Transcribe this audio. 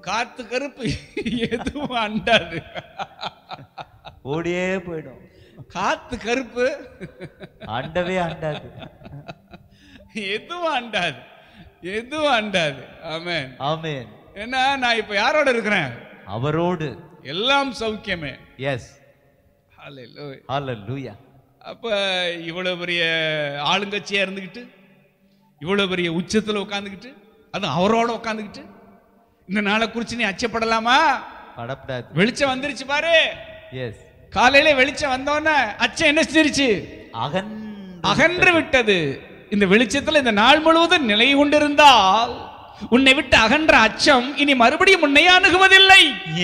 காத்து கருப்பு எதுவும் அண்டாது ஓடியே போயிடும் காத்து கருப்பு அண்டவே அண்டாது எதுவும் அண்டாது எதுவும் அண்டாது ஆமென் ஆமென் ஏன்னா நான் இப்ப யாரோட இருக்கிறேன் அவரோடு எல்லாம் சௌக்கியமே எஸ் ஹalleluya. ஹalleluya அப்ப இவ்வளவு பெரிய ஆளுங்கட்சியா இருந்துகிட்டு இவ்வளவு பெரிய உச்சத்துல உட்காந்துக்கிட்டு அது அவரோட உட்காந்துக்கிட்டு இந்த நாளை குறிச்சு நீ அச்சப்படலாமா படப்படாது வெளிச்சம் வந்துருச்சு பாரு எஸ் காலையில வெளிச்சம் வந்தோன்னே அச்சம் என்ன செஞ்சிருச்சு அகன் அகன்று விட்டது இந்த வெளிச்சத்துல இந்த நாள் முழுவதும் நிலை கொண்டிருந்தால் உன்னை விட்டு அகன்ற அச்சம் இனி மறுபடியும் உன்னை அணுகுவதில்லை